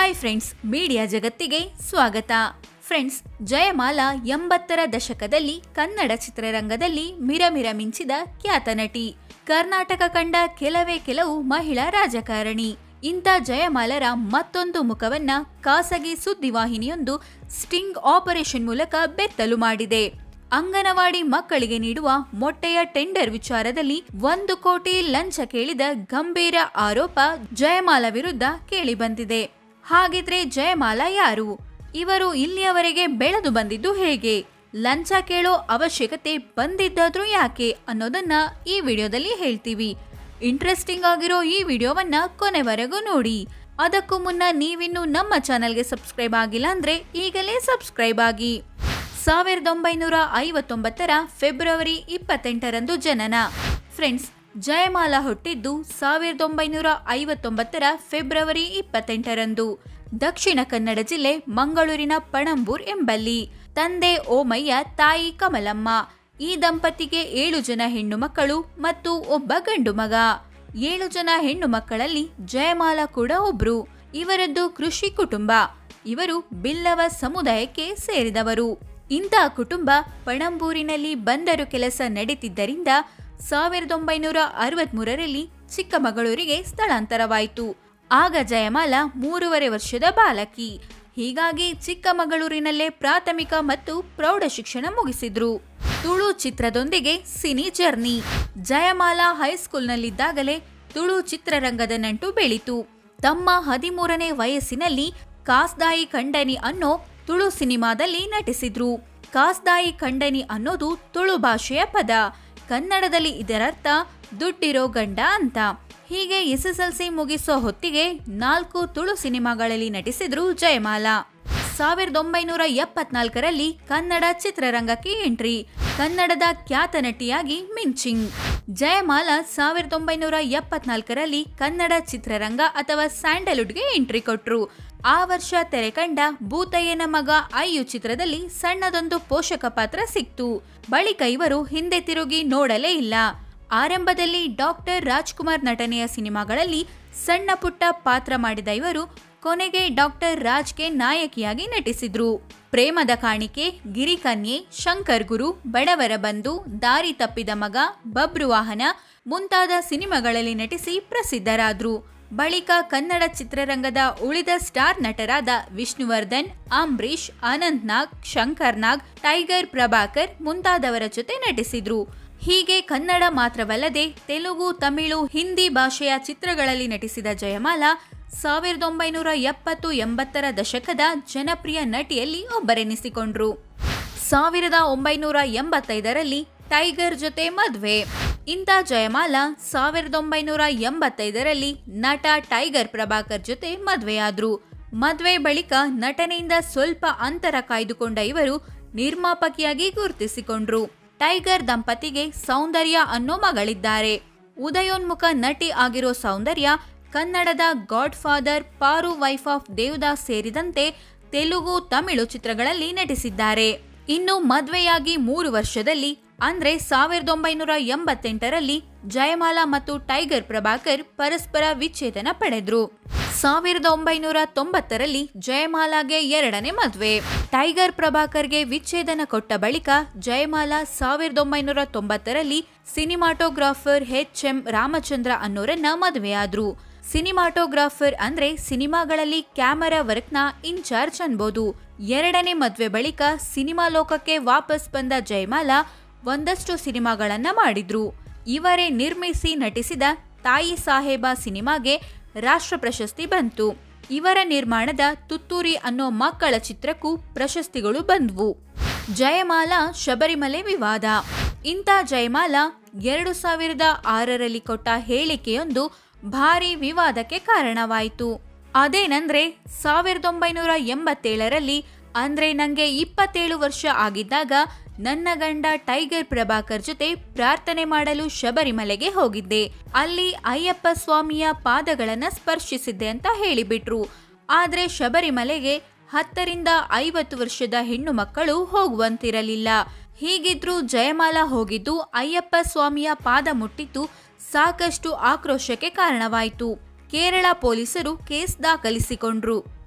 hi friends media ಜಗತ್ತಿಗೆ ಸ್ವಾಗತ friends Jayamala ಎಂಬತ್ತರ ದಶಕದಲ್ಲಿ ಕನ್ನಡ ಚಿತ್ರರಂಗದಲ್ಲಿ ಮಿರಮಿರ ಮಿಂಚಿದ ಖ್ಯಾತ ನಟಿ ಕರ್ನಾಟಕ ಕಂಡ ಕೆಲವೇ ಕೆಲವು ಮಹಿಳಾ ರಾಜಕಾರಣಿ ಇಂಥ ಜಯಮಾಲರ ಮತ್ತೊಂದು ಮುಖವನ್ನ ಖಾಸಗಿ ಸುದ್ದಿವಾಹಿನಿಯೊಂದು ಸ್ಟಿಂಗ್ ಆಪರೇಷನ್ ಮೂಲಕ ಬೆತ್ತಲು ಮಾಡಿದೆ ಅಂಗನವಾಡಿ ಮಕ್ಕಳಿಗೆ ನೀಡುವ ಮೊಟ್ಟೆಯ ಟೆಂಡರ್ ವಿಚಾರದಲ್ಲಿ ಒಂದು ಕೋಟಿ ಲಂಚ ಕೇಳಿದ ಗಂಭೀರ ಆರೋಪ ಜಯಮಾಲ ವಿರುದ್ಧ ಕೇಳಿಬಂದಿದೆ ಹಾಗಿದ್ರೆ ಜಯಮಾಲ ಯಾರು ಇವರು ಇಲ್ಲಿಯವರೆಗೆ ಬೆಳೆದು ಬಂದಿದ್ದು ಹೇಗೆ ಲಂಚ ಕೇಳೋ ಅವಶ್ಯಕತೆ ಬಂದಿದ್ದಾದ್ರೂ ಯಾಕೆ ಅನ್ನೋದನ್ನ ಈ ವಿಡಿಯೋದಲ್ಲಿ ಹೇಳ್ತೀವಿ ಇಂಟ್ರೆಸ್ಟಿಂಗ್ ಆಗಿರೋ ಈ ವಿಡಿಯೋವನ್ನ ಕೊನೆವರೆಗೂ ನೋಡಿ ಅದಕ್ಕೂ ಮುನ್ನ ನೀವಿನ್ನು ನಮ್ಮ ಚಾನೆಲ್ಗೆ ಸಬ್ಸ್ಕ್ರೈಬ್ ಆಗಿಲ್ಲ ಅಂದ್ರೆ ಈಗಲೇ ಸಬ್ಸ್ಕ್ರೈಬ್ ಆಗಿ ಸಾವಿರದ ಒಂಬೈನೂರ ಐವತ್ತೊಂಬತ್ತರ ಫೆಬ್ರವರಿ ಇಪ್ಪತ್ತೆಂಟರಂದು ಜನನ ಫ್ರೆಂಡ್ಸ್ ಜಯಮಾಲಾ ಹುಟ್ಟಿದ್ದು ಸಾವಿರದ ಒಂಬೈನೂರ ಐವತ್ತೊಂಬತ್ತರ ಫೆಬ್ರವರಿ ಇಪ್ಪತ್ತೆಂಟರಂದು ದಕ್ಷಿಣ ಕನ್ನಡ ಜಿಲ್ಲೆ ಮಂಗಳೂರಿನ ಪಣಂಬೂರ್ ಎಂಬಲ್ಲಿ ತಂದೆ ಓಮಯ್ಯ ತಾಯಿ ಕಮಲಮ್ಮ ಈ ದಂಪತಿಗೆ ಏಳು ಜನ ಹೆಣ್ಣು ಮಕ್ಕಳು ಮತ್ತು ಒಬ್ಬ ಗಂಡು ಮಗ ಏಳು ಜನ ಹೆಣ್ಣು ಮಕ್ಕಳಲ್ಲಿ ಜಯಮಾಲಾ ಕೂಡ ಒಬ್ರು ಇವರದ್ದು ಕೃಷಿ ಕುಟುಂಬ ಇವರು ಬಿಲ್ಲವ ಸಮುದಾಯಕ್ಕೆ ಸೇರಿದವರು ಇಂಥ ಕುಟುಂಬ ಪಣಂಬೂರಿನಲ್ಲಿ ಬಂದರು ಕೆಲಸ ನಡೀತಿದ್ದರಿಂದ ಸಾವಿರದ ಒಂಬೈನೂರ ಅರವತ್ಮೂರರಲ್ಲಿ ಚಿಕ್ಕಮಗಳೂರಿಗೆ ಸ್ಥಳಾಂತರವಾಯಿತು ಆಗ ಜಯಮಾಲಾ ಮೂರುವರೆ ವರ್ಷದ ಬಾಲಕಿ ಹೀಗಾಗಿ ಚಿಕ್ಕಮಗಳೂರಿನಲ್ಲೇ ಪ್ರಾಥಮಿಕ ಮತ್ತು ಪ್ರೌಢ ಶಿಕ್ಷಣ ಮುಗಿಸಿದ್ರು ತುಳು ಚಿತ್ರದೊಂದಿಗೆ ಸಿನಿ ಜರ್ನಿ ಜಯಮಾಲಾ ಹೈಸ್ಕೂಲ್ನಲ್ಲಿದ್ದಾಗಲೇ ತುಳು ಚಿತ್ರರಂಗದ ನಂಟು ಬೆಳೀತು ತಮ್ಮ ಹದಿಮೂರನೇ ವಯಸ್ಸಿನಲ್ಲಿ ಕಾಸ್ದಾಯಿ ಖಂಡನಿ ಅನ್ನೋ ತುಳು ಸಿನಿಮಾದಲ್ಲಿ ನಟಿಸಿದ್ರು ಕಾಸ್ದಾಯಿ ಖಂಡನಿ ಅನ್ನೋದು ತುಳು ಭಾಷೆಯ ಪದ ಕನ್ನಡದಲ್ಲಿ ಇದರರ್ಥ ದುಡ್ಡಿರೋ ಗಂಡ ಅಂತ ಹೀಗೆ ಎಸ್ಎಸ್ಎಲ್ಸಿ ಮುಗಿಸೋ ಹೊತ್ತಿಗೆ ನಾಲ್ಕು ತುಳು ಸಿನಿಮಾಗಳಲ್ಲಿ ನಟಿಸಿದ್ರು ಜಯಮಾಲಾ ಸಾವಿರದ ಒಂಬೈನೂರ ಎಪ್ಪತ್ನಾಲ್ಕರಲ್ಲಿ ಕನ್ನಡ ಚಿತ್ರರಂಗಕ್ಕೆ ಎಂಟ್ರಿ ಕನ್ನಡದ ಖ್ಯಾತ ನಟಿಯಾಗಿ ಮಿಂಚಿಂಗ್ ಜಯಮಾಲಾ ಸಾವಿರದ ಒಂಬೈನೂರ ಎಪ್ಪತ್ನಾಲ್ಕರಲ್ಲಿ ಕನ್ನಡ ಚಿತ್ರರಂಗ ಅಥವಾ ಸ್ಯಾಂಡಲ್ವುಡ್ಗೆ ಎಂಟ್ರಿ ಕೊಟ್ರು ಆ ವರ್ಷ ತೆರೆ ಕಂಡ ಭೂತಯ್ಯನ ಮಗ ಅಯ್ಯು ಚಿತ್ರದಲ್ಲಿ ಸಣ್ಣದೊಂದು ಪೋಷಕ ಪಾತ್ರ ಸಿಕ್ತು ಬಳಿಕ ಇವರು ಹಿಂದೆ ತಿರುಗಿ ನೋಡಲೇ ಇಲ್ಲ ಆರಂಭದಲ್ಲಿ ಡಾಕ್ಟರ್ ರಾಜ್ಕುಮಾರ್ ನಟನೆಯ ಸಿನಿಮಾಗಳಲ್ಲಿ ಸಣ್ಣ ಪುಟ್ಟ ಪಾತ್ರ ಮಾಡಿದ ಇವರು ಕೊನೆಗೆ ಡಾಕ್ಟರ್ ರಾಜ್ಗೆ ನಾಯಕಿಯಾಗಿ ನಟಿಸಿದ್ರು ಪ್ರೇಮದ ಕಾಣಿಕೆ ಗಿರಿಕನ್ಯೆ ಶಂಕರ್ ಗುರು ಬಡವರ ಬಂಧು ದಾರಿ ತಪ್ಪಿದ ಮಗ ಬಬ್ರುವಾಹನ ಮುಂತಾದ ಸಿನಿಮಾಗಳಲ್ಲಿ ನಟಿಸಿ ಪ್ರಸಿದ್ಧರಾದ್ರು ಬಳಿಕ ಕನ್ನಡ ಚಿತ್ರರಂಗದ ಉಳಿದ ಸ್ಟಾರ್ ನಟರಾದ ವಿಷ್ಣುವರ್ಧನ್ ಅಂಬರೀಶ್ ಅನಂತ್ ನಾಗ್ ಶಂಕರ್ ನಾಗ್ ಟೈಗರ್ ಪ್ರಭಾಕರ್ ಮುಂತಾದವರ ಜೊತೆ ನಟಿಸಿದ್ರು ಹೀಗೆ ಕನ್ನಡ ಮಾತ್ರವಲ್ಲದೆ ತೆಲುಗು ತಮಿಳು ಹಿಂದಿ ಭಾಷೆಯ ಚಿತ್ರಗಳಲ್ಲಿ ನಟಿಸಿದ ಜಯಮಾಲಾ ಸಾವಿರದ ಒಂಬೈನೂರ ಎಪ್ಪತ್ತು ಎಂಬತ್ತರ ದಶಕದ ಜನಪ್ರಿಯ ನಟಿಯಲ್ಲಿ ಒಬ್ಬರೆನಿಸಿಕೊಂಡ್ರು ಸಾವಿರದ ಒಂಬೈನೂರ ಎಂಬತ್ತೈದರಲ್ಲಿ ಟೈಗರ್ ಜೊತೆ ಮದ್ವೆ ಇಂಥ ಜಯಮಾಲಾ ಸಾವಿರದ ಒಂಬೈನೂರ ಎಂಬತ್ತೈದರಲ್ಲಿ ನಟ ಟೈಗರ್ ಪ್ರಭಾಕರ್ ಜೊತೆ ಮದ್ವೆಯಾದ್ರು ಮದ್ವೆ ಬಳಿಕ ನಟನೆಯಿಂದ ಸ್ವಲ್ಪ ಅಂತರ ಕಾಯ್ದುಕೊಂಡ ಇವರು ನಿರ್ಮಾಪಕಿಯಾಗಿ ಗುರುತಿಸಿಕೊಂಡ್ರು ಟೈಗರ್ ದಂಪತಿಗೆ ಸೌಂದರ್ಯ ಅನ್ನೋ ಮಗಳಿದ್ದಾರೆ ಉದಯೋನ್ಮುಖ ನಟಿ ಆಗಿರೋ ಸೌಂದರ್ಯ ಕನ್ನಡದ God Father Paru wife of Devdas ಸೇರಿದಂತೆ ತೆಲುಗು ತಮಿಳು ಚಿತ್ರಗಳಲ್ಲಿ ನಟಿಸಿದ್ದಾರೆ ಇನ್ನು ಮದ್ವೆಯಾಗಿ ಮೂರು ವರ್ಷದಲ್ಲಿ ಅಂದ್ರೆ ಸಾವಿರದ ಒಂಬೈನೂರ ಎಂಬತ್ತೆಂಟರಲ್ಲಿ ಜಯಮಾಲಾ ಮತ್ತು ಟೈಗರ್ ಪ್ರಭಾಕರ್ ಪರಸ್ಪರ ವಿಚ್ಛೇದನ ಪಡೆದ್ರು ಸಾವಿರದ ಒಂಬೈನೂರ ತೊಂಬತ್ತರಲ್ಲಿ ಜಯಮಾಲಾಗೆ ಎರಡನೇ ಮದ್ವೆ ಟೈಗರ್ ಪ್ರಭಾಕರ್ಗೆ ವಿಚ್ಛೇದನ ಕೊಟ್ಟ ಬಳಿಕ ಜಯಮಾಲಾ ಸಾವಿರದ ಒಂಬೈನೂರ ತೊಂಬತ್ತರಲ್ಲಿ ಸಿನಿಮಾಟೋಗ್ರಾಫರ್ ಎಚ್ ಎಂ ರಾಮಚಂದ್ರ ಅನ್ನೋರನ್ನ ಮದುವೆಯಾದ್ರು ಸಿನಿಮಾಟೋಗ್ರಾಫರ್ ಅಂದ್ರೆ ಸಿನಿಮಾಗಳಲ್ಲಿ ಕ್ಯಾಮರಾ ವರ್ಕ್ನ ಇನ್ಚಾರ್ಜ್ ಅನ್ಬೋದು ಎರಡನೇ ಮದ್ವೆ ಬಳಿಕ ಸಿನಿಮಾ ಲೋಕಕ್ಕೆ ವಾಪಸ್ ಬಂದ ಜಯಮಾಲಾ ಒಂದಷ್ಟು ಸಿನಿಮಾಗಳನ್ನ ಮಾಡಿದ್ರು ಇವರೇ ನಿರ್ಮಿಸಿ ನಟಿಸಿದ ತಾಯಿ ಸಾಹೇಬ ಸಿನಿಮಾಗೆ ರಾಷ್ಟ್ರ ಪ್ರಶಸ್ತಿ ಬಂತು ಇವರ ನಿರ್ಮಾಣದ ತುತ್ತೂರಿ ಅನ್ನೋ ಮಕ್ಕಳ ಚಿತ್ರಕ್ಕೂ ಪ್ರಶಸ್ತಿಗಳು ಬಂದ್ವು ಜಯಮಾಲಾ ಶಬರಿಮಲೆ ವಿವಾದ ಇಂಥ ಜಯಮಾಲಾ ಎರಡು ಸಾವಿರದ ಆರರಲ್ಲಿ ಕೊಟ್ಟ ಹೇಳಿಕೆಯೊಂದು ಭಾರಿ ವಿವಾದಕ್ಕೆ ಕಾರಣವಾಯಿತು ಅದೇನಂದ್ರೆ ಸಾವಿರದ ಒಂಬೈನೂರ ಎಂಬತ್ತೇಳರಲ್ಲಿ ಅಂದ್ರೆ ನಂಗೆ ಇಪ್ಪತ್ತೇಳು ವರ್ಷ ಆಗಿದ್ದಾಗ ನನ್ನ ಗಂಡ ಟೈಗರ್ ಪ್ರಭಾಕರ್ ಜೊತೆ ಪ್ರಾರ್ಥನೆ ಮಾಡಲು ಶಬರಿಮಲೆಗೆ ಹೋಗಿದ್ದೆ ಅಲ್ಲಿ ಅಯ್ಯಪ್ಪ ಸ್ವಾಮಿಯ ಪಾದಗಳನ್ನ ಸ್ಪರ್ಶಿಸಿದ್ದೆ ಅಂತ ಹೇಳಿಬಿಟ್ರು ಆದ್ರೆ ಶಬರಿಮಲೆಗೆ ಹತ್ತರಿಂದ ಐವತ್ತು ವರ್ಷದ ಹೆಣ್ಣು ಮಕ್ಕಳು ಹೋಗುವಂತಿರಲಿಲ್ಲ ಹೀಗಿದ್ರೂ ಜಯಮಾಲಾ ಹೋಗಿದ್ದು ಅಯ್ಯಪ್ಪ ಸ್ವಾಮಿಯ ಪಾದ ಮುಟ್ಟಿದ್ದು ಸಾಕಷ್ಟು ಆಕ್ರೋಶಕ್ಕೆ ಕಾರಣವಾಯಿತು ಕೇರಳ ಪೊಲೀಸರು ಕೇಸ್ ದಾಖಲಿಸಿಕೊಂಡ್ರು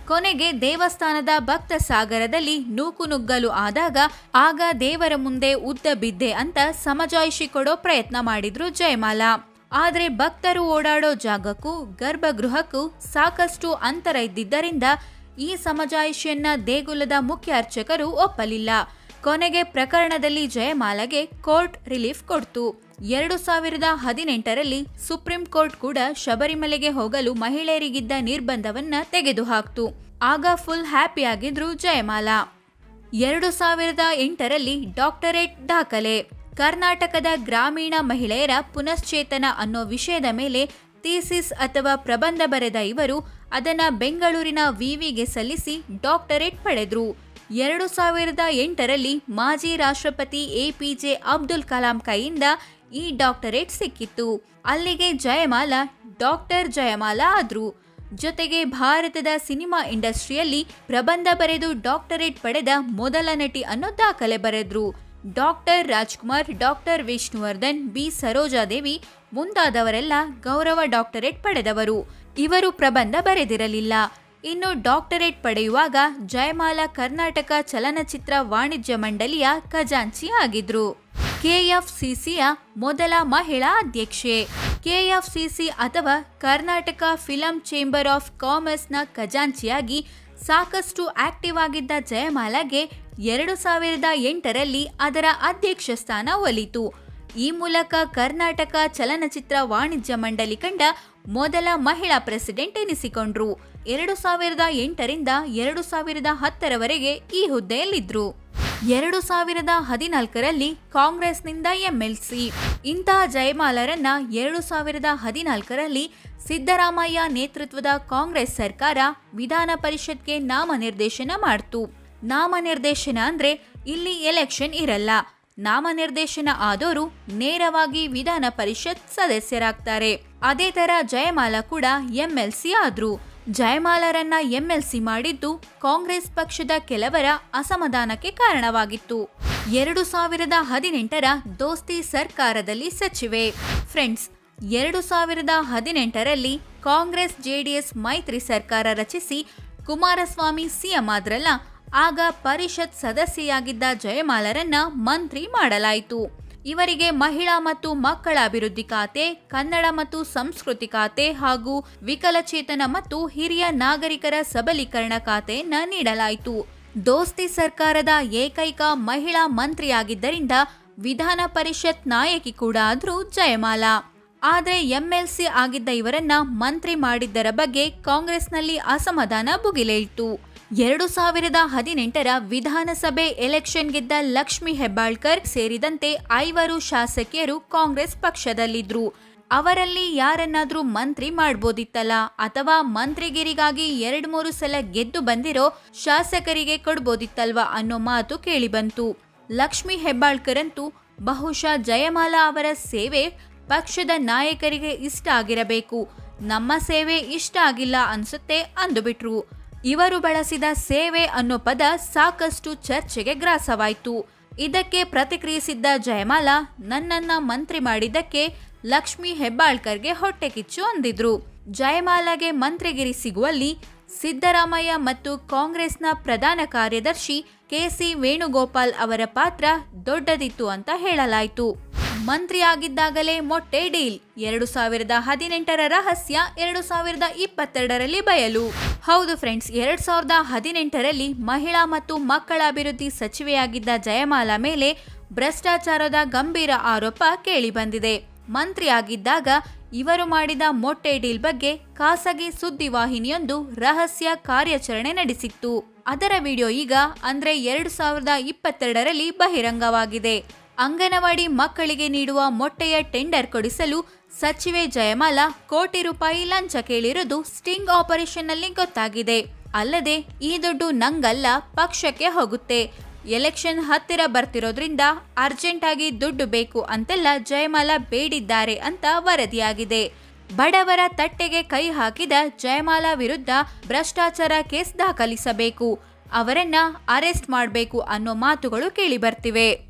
ಕೊನೆಗೆ ದೇವಸ್ಥಾನದ ಭಕ್ತ ಸಾಗರದಲ್ಲಿ ನೂಕುನುಗ್ಗಲು ಆದಾಗ ಆಗ ದೇವರ ಮುಂದೆ ಉದ್ದ ಬಿದ್ದೆ ಅಂತ ಸಮಜಾಯಿಷಿ ಕೊಡೋ ಪ್ರಯತ್ನ ಮಾಡಿದ್ರು ಜಯಮಾಲಾ ಆದ್ರೆ ಭಕ್ತರು ಓಡಾಡೋ ಜಾಗಕ್ಕೂ ಗರ್ಭಗೃಹಕ್ಕೂ ಸಾಕಷ್ಟು ಅಂತರ ಇದ್ದಿದ್ದರಿಂದ ಈ ಸಮಜಾಯಿಷಿಯನ್ನ ದೇಗುಲದ ಮುಖ್ಯ ಅರ್ಚಕರು ಒಪ್ಪಲಿಲ್ಲ ಕೊನೆಗೆ ಪ್ರಕರಣದಲ್ಲಿ ಜಯಮಾಲಾಗೆ ಕೋರ್ಟ್ ರಿಲೀಫ್ ಕೊಡ್ತು ಎರಡು ಸಾವಿರದ ಹದಿನೆಂಟರಲ್ಲಿ ಸುಪ್ರೀಂ ಕೋರ್ಟ್ ಕೂಡ ಶಬರಿಮಲೆಗೆ ಹೋಗಲು ಮಹಿಳೆಯರಿಗಿದ್ದ ನಿರ್ಬಂಧವನ್ನ ತೆಗೆದುಹಾಕ್ತು ಆಗ ಫುಲ್ ಹ್ಯಾಪಿ ಆಗಿದ್ರು ಜಯಮಾಲಾ ಎರಡು ಸಾವಿರದ ಎಂಟರಲ್ಲಿ ಡಾಕ್ಟರೇಟ್ ದಾಖಲೆ ಕರ್ನಾಟಕದ ಗ್ರಾಮೀಣ ಮಹಿಳೆಯರ ಪುನಶ್ಚೇತನ ಅನ್ನೋ ವಿಷಯದ ಮೇಲೆ ಥೀಸಿಸ್ ಅಥವಾ ಪ್ರಬಂಧ ಬರೆದ ಇವರು ಅದನ್ನ ಬೆಂಗಳೂರಿನ ವಿವಿಗೆ ಸಲ್ಲಿಸಿ ಡಾಕ್ಟರೇಟ್ ಪಡೆದ್ರು ಎರಡು ಸಾವಿರದ ಎಂಟರಲ್ಲಿ ಮಾಜಿ ರಾಷ್ಟ್ರಪತಿ ಎಪಿಜೆ ಅಬ್ದುಲ್ ಕಲಾಂ ಕೈಯಿಂದ ಈ ಡಾಕ್ಟರೇಟ್ ಸಿಕ್ಕಿತ್ತು ಅಲ್ಲಿಗೆ ಜಯಮಾಲಾ ಡಾಕ್ಟರ್ ಜಯಮಾಲಾ ಆದ್ರು ಜೊತೆಗೆ ಭಾರತದ ಸಿನಿಮಾ ಇಂಡಸ್ಟ್ರಿಯಲ್ಲಿ ಪ್ರಬಂಧ ಬರೆದು ಡಾಕ್ಟರೇಟ್ ಪಡೆದ ಮೊದಲ ನಟಿ ಅನ್ನೋ ದಾಖಲೆ ಬರೆದ್ರು doctor Rajkumar doctor Vishnuvardhan B Sarojadevi ಮುಂತಾದವರೆಲ್ಲ ಗೌರವ ಡಾಕ್ಟರೇಟ್ ಪಡೆದವರು ಇವರು ಪ್ರಬಂಧ ಬರೆದಿರಲಿಲ್ಲ ಇನ್ನು ಡಾಕ್ಟರೇಟ್ ಪಡೆಯುವಾಗ ಜಯಮಾಲಾ ಕರ್ನಾಟಕ ಚಲನಚಿತ್ರ ವಾಣಿಜ್ಯ ಮಂಡಳಿಯ ಖಜಾಂಚಿ ಆಗಿದ್ರು ಕೆಎಫ್ಸಿಸಿಯ ಮೊದಲ ಮಹಿಳಾ ಅಧ್ಯಕ್ಷೆ ಕೆಎಫ್ಸಿಸಿ ಅಥವಾ ಕರ್ನಾಟಕ ಫಿಲಂ ಚೇಂಬರ್ ಆಫ್ ಕಾಮರ್ಸ್ನ ಖಜಾಂಚಿಯಾಗಿ ಸಾಕಷ್ಟು ಆಕ್ಟಿವ್ ಆಗಿದ್ದ ಜಯಮಾಲಾಗೆ ಎರಡು ಸಾವಿರದ ಎಂಟರಲ್ಲಿ ಅದರ ಅಧ್ಯಕ್ಷ ಸ್ಥಾನ ಒಲಿತು ಈ ಮೂಲಕ ಕರ್ನಾಟಕ ಚಲನಚಿತ್ರ ವಾಣಿಜ್ಯ ಮಂಡಳಿ ಕಂಡ ಮೊದಲ ಮಹಿಳಾ ಪ್ರೆಸಿಡೆಂಟ್ ಎನಿಸಿಕೊಂಡ್ರು ಎರಡು ಸಾವಿರದ ಎಂಟರಿಂದ ಎರಡು ಸಾವಿರದ ಹತ್ತರವರೆಗೆ ಈ ಹುದ್ದೆಯಲ್ಲಿದ್ರು ಎರಡು ಸಾವಿರದ ಹದಿನಾಲ್ಕರಲ್ಲಿ ಕಾಂಗ್ರೆಸ್ನಿಂದ ಎಂಎಲ್ಸಿ ಇಂತಹ ಜಯಮಾಲರನ್ನ ಎರಡು ಸಾವಿರದ ಹದಿನಾಲ್ಕರಲ್ಲಿ ಸಿದ್ದರಾಮಯ್ಯ ನೇತೃತ್ವದ ಕಾಂಗ್ರೆಸ್ ಸರ್ಕಾರ ವಿಧಾನ ಪರಿಷತ್ಗೆ ನಾಮನಿರ್ದೇಶನ ಮಾಡ್ತು ನಾಮನಿರ್ದೇಶನ ಅಂದ್ರೆ ಇಲ್ಲಿ ಎಲೆಕ್ಷನ್ ಇರಲ್ಲ ನಾಮನಿರ್ದೇಶನ ಆದೋರು ನೇರವಾಗಿ ವಿಧಾನ ಪರಿಷತ್ ಸದಸ್ಯರಾಗ್ತಾರೆ ಅದೇ ತರ ಜಯಮಾಲಾ ಕೂಡ ಎಂಎಲ್ಸಿ ಆದ್ರು ಜಯಮಾಲಾರನ್ನ ಎಂಎಲ್ಸಿ ಮಾಡಿದ್ದು ಕಾಂಗ್ರೆಸ್ ಪಕ್ಷದ ಕೆಲವರ ಅಸಮಾಧಾನಕ್ಕೆ ಕಾರಣವಾಗಿತ್ತು ಎರಡು ಸಾವಿರದ ಹದಿನೆಂಟರ ದೋಸ್ತಿ ಸರ್ಕಾರದಲ್ಲಿ ಸಚಿವೆ ಫ್ರೆಂಡ್ಸ್ ಎರಡು ಸಾವಿರದ ಹದಿನೆಂಟರಲ್ಲಿ ಕಾಂಗ್ರೆಸ್ ಜೆಡಿಎಸ್ ಮೈತ್ರಿ ಸರ್ಕಾರ ರಚಿಸಿ ಕುಮಾರಸ್ವಾಮಿ ಸಿಎಂ ಆದ್ರಲ್ಲ ಆಗ ಪರಿಷತ್ ಸದಸ್ಯೆಯಾಗಿದ್ದ ಜಯಮಾಲರನ್ನ ಮಂತ್ರಿ ಮಾಡಲಾಯಿತು ಇವರಿಗೆ ಮಹಿಳಾ ಮತ್ತು ಮಕ್ಕಳ ಅಭಿವೃದ್ಧಿ ಖಾತೆ ಕನ್ನಡ ಮತ್ತು ಸಂಸ್ಕೃತಿ ಖಾತೆ ಹಾಗೂ ವಿಕಲಚೇತನ ಮತ್ತು ಹಿರಿಯ ನಾಗರಿಕರ ಸಬಲೀಕರಣ ಖಾತೆಯನ್ನ ನೀಡಲಾಯಿತು ದೋಸ್ತಿ ಸರ್ಕಾರದ ಏಕೈಕ ಮಹಿಳಾ ಮಂತ್ರಿಯಾಗಿದ್ದರಿಂದ ವಿಧಾನ ಪರಿಷತ್ ನಾಯಕಿ ಕೂಡ ಆದ್ರೂ ಜಯಮಾಲಾ ಆದ್ರೆ ಎಂಎಲ್ಸಿ ಆಗಿದ್ದ ಇವರನ್ನ ಮಂತ್ರಿ ಮಾಡಿದ್ದರ ಬಗ್ಗೆ ಕಾಂಗ್ರೆಸ್ನಲ್ಲಿ ಅಸಮಾಧಾನ ಭುಗಿಲೇಯಿತು ಎರಡು ಸಾವಿರದ ಹದಿನೆಂಟರ ವಿಧಾನಸಭೆ ಎಲೆಕ್ಷನ್ ಗೆದ್ದ ಲಕ್ಷ್ಮಿ ಹೆಬ್ಬಾಳ್ಕರ್ ಸೇರಿದಂತೆ ಐವರು ಶಾಸಕಿಯರು ಕಾಂಗ್ರೆಸ್ ಪಕ್ಷದಲ್ಲಿದ್ರು ಅವರಲ್ಲಿ ಯಾರನ್ನಾದ್ರೂ ಮಂತ್ರಿ ಮಾಡ್ಬೋದಿತ್ತಲ್ಲ ಅಥವಾ ಮಂತ್ರಿಗಿರಿಗಾಗಿ ಎರಡ್ ಮೂರು ಸಲ ಗೆದ್ದು ಬಂದಿರೋ ಶಾಸಕರಿಗೆ ಕೊಡ್ಬೋದಿತ್ತಲ್ವಾ ಅನ್ನೋ ಮಾತು ಕೇಳಿಬಂತು ಲಕ್ಷ್ಮಿ ಹೆಬ್ಬಾಳ್ಕರ್ ಅಂತೂ ಬಹುಶಃ ಜಯಮಾಲಾ ಅವರ ಸೇವೆ ಪಕ್ಷದ ನಾಯಕರಿಗೆ ಇಷ್ಟ ಆಗಿರಬೇಕು ನಮ್ಮ ಸೇವೆ ಇಷ್ಟ ಆಗಿಲ್ಲ ಅನ್ಸುತ್ತೆ ಅಂದುಬಿಟ್ರು ಇವರು ಬಳಸಿದ ಸೇವೆ ಅನ್ನೋ ಪದ ಸಾಕಷ್ಟು ಚರ್ಚೆಗೆ ಗ್ರಾಸವಾಯಿತು ಇದಕ್ಕೆ ಪ್ರತಿಕ್ರಿಯಿಸಿದ್ದ ಜಯಮಾಲಾ ನನ್ನನ್ನ ಮಂತ್ರಿ ಮಾಡಿದ್ದಕ್ಕೆ ಲಕ್ಷ್ಮಿ ಹೆಬ್ಬಾಳ್ಕರ್ಗೆ ಹೊಟ್ಟೆ ಕಿಚ್ಚು ಅಂದಿದ್ರು ಜಯಮಾಲಾಗೆ ಮಂತ್ರಿಗಿರಿ ಸಿಗುವಲ್ಲಿ ಸಿದ್ದರಾಮಯ್ಯ ಮತ್ತು ಕಾಂಗ್ರೆಸ್ನ ಪ್ರಧಾನ ಕಾರ್ಯದರ್ಶಿ ಕೆಸಿ ವೇಣುಗೋಪಾಲ್ ಅವರ ಪಾತ್ರ ದೊಡ್ಡದಿತ್ತು ಅಂತ ಹೇಳಲಾಯಿತು ಮಂತ್ರಿಯಾಗಿದ್ದಾಗಲೇ ಮೊಟ್ಟೆ ಡೀಲ್ ಎರಡು ಸಾವಿರದ ಹದಿನೆಂಟರ ರಹಸ್ಯ ಎರಡು ಸಾವಿರದ ಇಪ್ಪತ್ತೆರಡರಲ್ಲಿ ಬಯಲು ಹೌದು ಫ್ರೆಂಡ್ಸ್ ಎರಡ್ ಸಾವಿರದ ಹದಿನೆಂಟರಲ್ಲಿ ಮಹಿಳಾ ಮತ್ತು ಮಕ್ಕಳ ಅಭಿವೃದ್ಧಿ ಸಚಿವೆಯಾಗಿದ್ದ ಜಯಮಾಲಾ ಮೇಲೆ ಭ್ರಷ್ಟಾಚಾರದ ಗಂಭೀರ ಆರೋಪ ಕೇಳಿಬಂದಿದೆ ಮಂತ್ರಿಯಾಗಿದ್ದಾಗ ಇವರು ಮಾಡಿದ ಮೊಟ್ಟೆ ಡೀಲ್ ಬಗ್ಗೆ ಖಾಸಗಿ ಸುದ್ದಿವಾಹಿನಿಯೊಂದು ರಹಸ್ಯ ಕಾರ್ಯಾಚರಣೆ ನಡೆಸಿತ್ತು ಅದರ ವಿಡಿಯೋ ಈಗ ಅಂದ್ರೆ ಎರಡು ಸಾವಿರದ ಇಪ್ಪತ್ತೆರಡರಲ್ಲಿ ಬಹಿರಂಗವಾಗಿದೆ ಅಂಗನವಾಡಿ ಮಕ್ಕಳಿಗೆ ನೀಡುವ ಮೊಟ್ಟೆಯ ಟೆಂಡರ್ ಕೊಡಿಸಲು ಸಚಿವೆ ಜಯಮಾಲಾ ಕೋಟಿ ರೂಪಾಯಿ ಲಂಚ ಕೇಳಿರುವುದು ಸ್ಟಿಂಗ್ ಆಪರೇಷನ್ನಲ್ಲಿ ಗೊತ್ತಾಗಿದೆ ಅಲ್ಲದೆ ಈ ದುಡ್ಡು ನಂಗಲ್ಲ ಪಕ್ಷಕ್ಕೆ ಹೋಗುತ್ತೆ ಎಲೆಕ್ಷನ್ ಹತ್ತಿರ ಬರ್ತಿರೋದ್ರಿಂದ ಅರ್ಜೆಂಟ್ ಆಗಿ ದುಡ್ಡು ಬೇಕು ಅಂತೆಲ್ಲ ಜಯಮಾಲಾ ಬೇಡಿದ್ದಾರೆ ಅಂತ ವರದಿಯಾಗಿದೆ ಬಡವರ ತಟ್ಟೆಗೆ ಕೈ ಹಾಕಿದ ಜಯಮಾಲಾ ವಿರುದ್ಧ ಭ್ರಷ್ಟಾಚಾರ ಕೇಸ್ ದಾಖಲಿಸಬೇಕು ಅವರನ್ನ ಅರೆಸ್ಟ್ ಮಾಡಬೇಕು ಅನ್ನೋ ಮಾತುಗಳು ಕೇಳಿಬರ್ತಿವೆ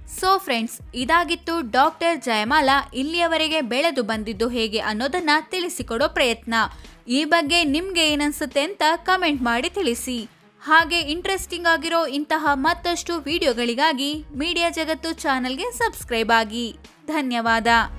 ಸೊ ಫ್ರೆಂಡ್ಸ್ ಇದಾಗಿತ್ತು ಡಾಕ್ಟರ್ ಜಯಮಾಲಾ ಇಲ್ಲಿಯವರೆಗೆ ಬೆಳೆದು ಬಂದಿದ್ದು ಹೇಗೆ ಅನ್ನೋದನ್ನ ತಿಳಿಸಿಕೊಡೋ ಪ್ರಯತ್ನ ಈ ಬಗ್ಗೆ ನಿಮ್ಗೆ ಏನನ್ಸುತ್ತೆ ಅಂತ ಕಮೆಂಟ್ ಮಾಡಿ ತಿಳಿಸಿ ಹಾಗೆ ಇಂಟ್ರೆಸ್ಟಿಂಗ್ ಆಗಿರೋ ಇಂತಹ ಮತ್ತಷ್ಟು ವಿಡಿಯೋಗಳಿಗಾಗಿ ಮೀಡಿಯಾ ಜಗತ್ತು ಚಾನೆಲ್ಗೆ ಸಬ್ಸ್ಕ್ರೈಬ್ ಆಗಿ ಧನ್ಯವಾದ